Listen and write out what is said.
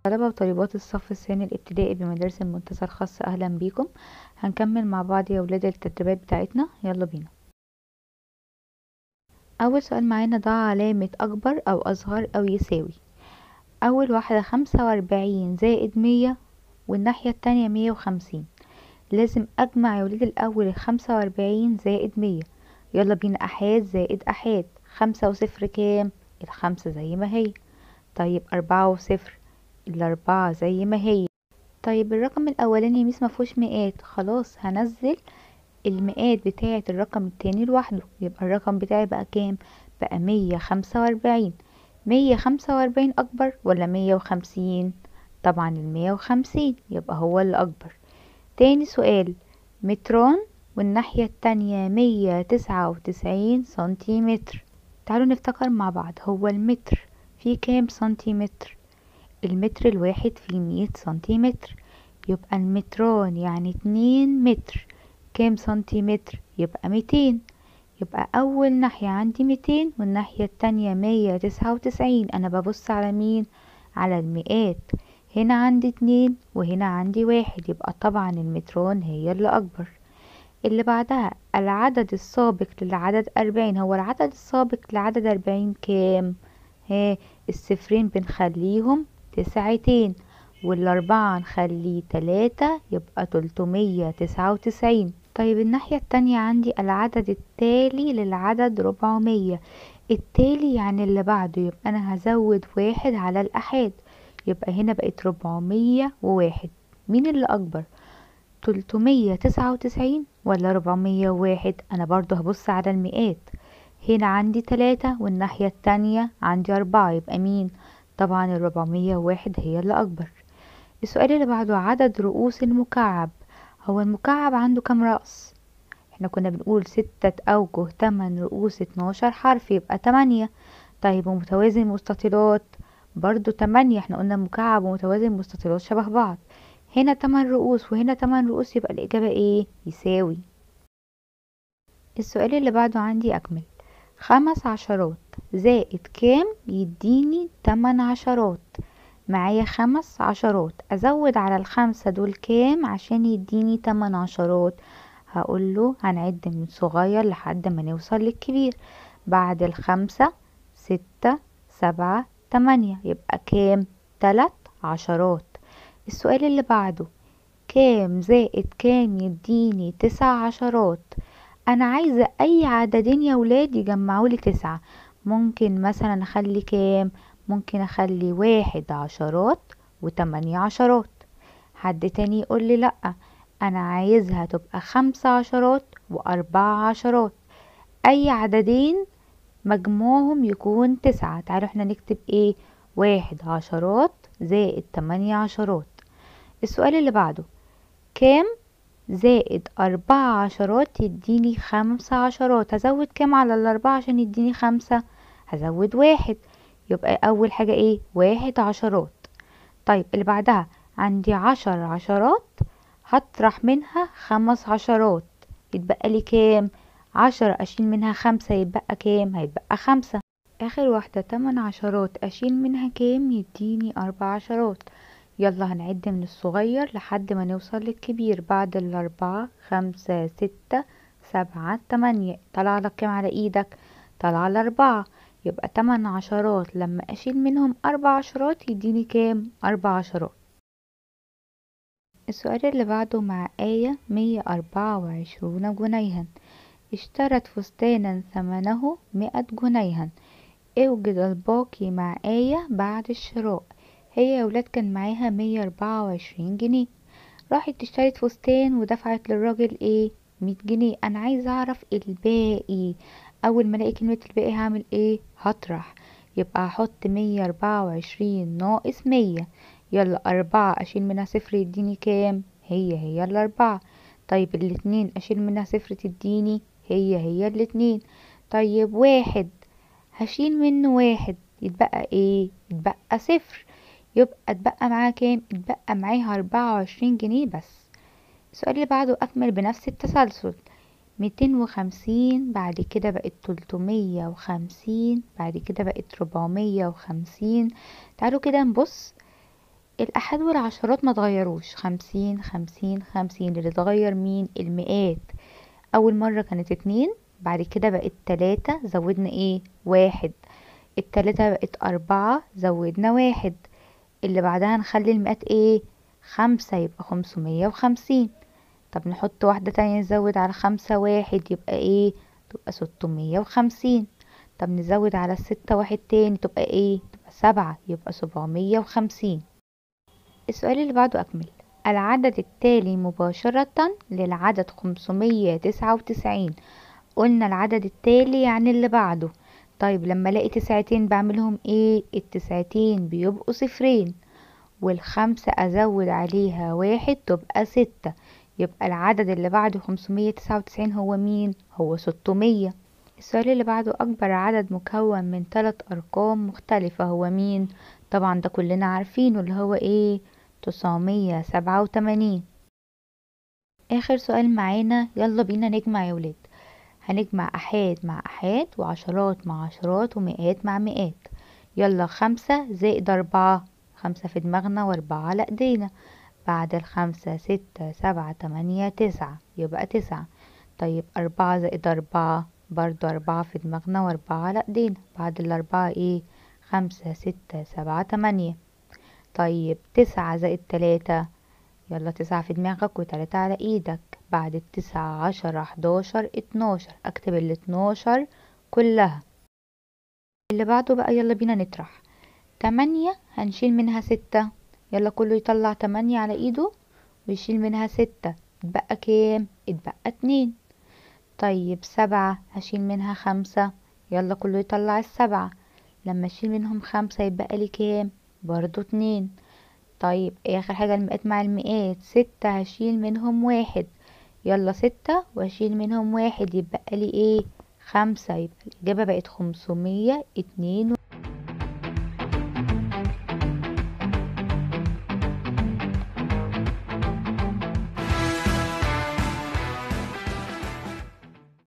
طلبة وطالبات الصف الثاني الابتدائي بمدارس المنتزه الخاصة أهلا بيكم هنكمل مع بعض يا ولاد التدريبات بتاعتنا يلا بينا أول سؤال معانا ضع علامة أكبر أو أصغر أو يساوي أول واحدة خمسة وأربعين زائد مية والناحية التانية مية وخمسين لازم أجمع يا ولاد الأول الخمسة وأربعين زائد مية يلا بينا أحاد زائد أحاد خمسة وصفر كام الخمسة زي ما هي طيب أربعة وصفر الأربعة زي ما هي طيب الرقم الأولاني يا ميس مفهوش مئات خلاص هنزل المئات بتاعة الرقم التاني لوحده يبقى الرقم بتاعي بقى كام بقى مية خمسة وأربعين مية خمسة وأربعين أكبر ولا مية وخمسين طبعا المية وخمسين يبقى هو اللي أكبر تاني سؤال متران والناحية التانية مية تسعة وتسعين سنتيمتر تعالوا نفتكر مع بعض هو المتر فيه كام سنتيمتر المتر الواحد فيه مية سنتيمتر يبقى المتران يعني اتنين متر كام سنتيمتر يبقى ميتين يبقى أول ناحية عندي ميتين والناحية التانية مية تسعة وتسعين أنا ببص على مين على المئات هنا عندي اتنين وهنا عندي واحد يبقى طبعا المتران هي اللي أكبر اللي بعدها العدد السابق للعدد أربعين هو العدد السابق لعدد أربعين كام ها الصفرين بنخليهم تسعتين والأربعة نخليه تلاتة يبقى تلتمية تسعة وتسعين طيب الناحية التانية عندي العدد التالي للعدد ربعمية التالي يعني اللي بعده يبقى أنا هزود واحد على الأحاد يبقى هنا بقت ربعمية وواحد مين اللي أكبر تلتمية تسعة وتسعين ولا ربعمية وواحد أنا برضو هبص على المئات هنا عندي تلاتة والناحية التانية عندي أربعة يبقى مين طبعا الربعمية وواحد هي اللي أكبر السؤال اللي بعده عدد رؤوس المكعب هو المكعب عنده كام رأس احنا كنا بنقول ستة أوجه تمن رؤوس اتناشر حرف يبقى تمانية طيب ومتوازي المستطيلات برضو تمانية احنا قلنا مكعب ومتوازي المستطيلات شبه بعض هنا تمن رؤوس وهنا تمن رؤوس يبقى الإجابة ايه يساوي السؤال اللي بعده عندي أكمل خمس عشرات زائد كام يديني تمن عشرات معايا خمس عشرات أزود على الخمسة دول كام عشان يديني تمن عشرات هقوله هنعد من صغير لحد ما نوصل للكبير بعد الخمسة ستة سبعة تمانية يبقى كام تلات عشرات السؤال اللي بعده كام زائد كام يديني تسع عشرات انا عايزة اي عددين يا ولاد يجمعولي تسعة ممكن مثلا اخلي كام ممكن اخلي واحد عشرات وتمانية عشرات حد تاني يقول لي لأ انا عايزها تبقى خمسة عشرات واربعة عشرات اي عددين مجموعهم يكون تسعة تعالوا احنا نكتب ايه واحد عشرات زائد تمانية عشرات السؤال اللي بعده كام زائد أربعة عشرات يديني خمسة عشرات هزود كام على الأربعة عشان يديني خمسة هزود واحد يبقى أول حاجة ايه واحد عشرات طيب اللي بعدها عندي عشر عشرات هطرح منها خمس عشرات يتبقى لي كام عشرة أشيل منها خمسة يتبقى كام هيتبقى خمسة آخر واحدة تمن عشرات أشيل منها كام يديني أربع عشرات يلا هنعد من الصغير لحد ما نوصل للكبير بعد الأربعة خمسة ستة سبعة تمانية طلع لك كام على ايدك طلع الأربعة يبقى تمن عشرات لما أشيل منهم أربع عشرات يديني كام أربع عشرات السؤال اللي بعده مع آية مية أربعة وعشرون جنيها اشترت فستانا ثمنه مئة جنيها اوجد الباقي مع آية بعد الشراء هي يا ولاد كان معاها مية أربعة وعشرين جنيه راحت اشترت فستان ودفعت للراجل ايه مية جنيه انا عايزة اعرف الباقي اول ما الاقي كلمة الباقي هعمل ايه هطرح يبقى هحط مية أربعة وعشرين ناقص مية يلا أربعة أشيل منها صفر يديني كام هي هي الأربعة طيب الاتنين أشيل منها صفر تديني هي هي الاتنين طيب واحد هشيل منه واحد يتبقى ايه يتبقى صفر يبقى اتبقى معاه كام اتبقى معاها أربعة وعشرين جنيه بس السؤال اللي بعده أكمل بنفس التسلسل ميتين وخمسين بعد كده بقت تلتمية وخمسين بعد كده بقت ربعمية وخمسين تعالوا كده نبص الأحاد والعشرات ما تغيروش خمسين خمسين خمسين اللي اتغير مين المئات أول مرة كانت اتنين بعد كده بقت تلاتة زودنا ايه واحد التلاتة بقت أربعة زودنا واحد اللي بعدها نخلي المئات ايه خمسة يبقى خمسمية وخمسين طب نحط واحدة تانية نزود على خمسة واحد يبقى ايه تبقى ستمية وخمسين طب نزود على الستة واحد تاني تبقى ايه تبقى سبعة يبقى سبعمية وخمسين السؤال اللي بعده أكمل العدد التالي مباشرة للعدد خمسمية تسعة وتسعين قلنا العدد التالي يعني اللي بعده طيب لما الاقي تسعتين بعملهم ايه التسعتين بيبقوا صفرين والخمسة ازود عليها واحد تبقى ستة يبقى العدد اللي بعده خمسمية تسعة وتسعين هو مين هو ستمية السؤال اللي بعده اكبر عدد مكون من ثلاث ارقام مختلفة هو مين طبعا ده كلنا عارفينه اللي هو ايه تسعمية سبعة وتمانين اخر سؤال معانا يلا بينا نجمع يا ولاد هنجمع أحاد مع أحاد وعشرات مع عشرات ومئات مع مئات يلا خمسة زائد أربعة خمسة في دماغنا وأربعة على إيدينا بعد الخمسة ستة سبعة تمانية تسعة يبقى تسعة طيب أربعة زائد أربعة برضو أربعة في دماغنا وأربعة على إيدينا بعد الأربعة إيه خمسة ستة سبعة تمانية طيب تسعة زائد تلاتة يلا تسعة في دماغك وتلاتة على ايدك بعد التسعة عشرة حداشر اتناشر اكتب الاتناشر كلها اللي بعده بقى يلا بينا نطرح تمانية هنشيل منها ستة يلا كله يطلع تمانية على ايده ويشيل منها ستة اتبقى كام اتبقى اتنين طيب سبعة هشيل منها خمسة يلا كله يطلع السبعة لما اشيل منهم خمسة يتبقى لي كام برضو اتنين طيب اخر حاجة المئات مع المئات ستة هشيل منهم واحد يلا ستة واشيل منهم واحد يبقى لي ايه خمسة يبقى الاجابة بقت خمسمية اتنين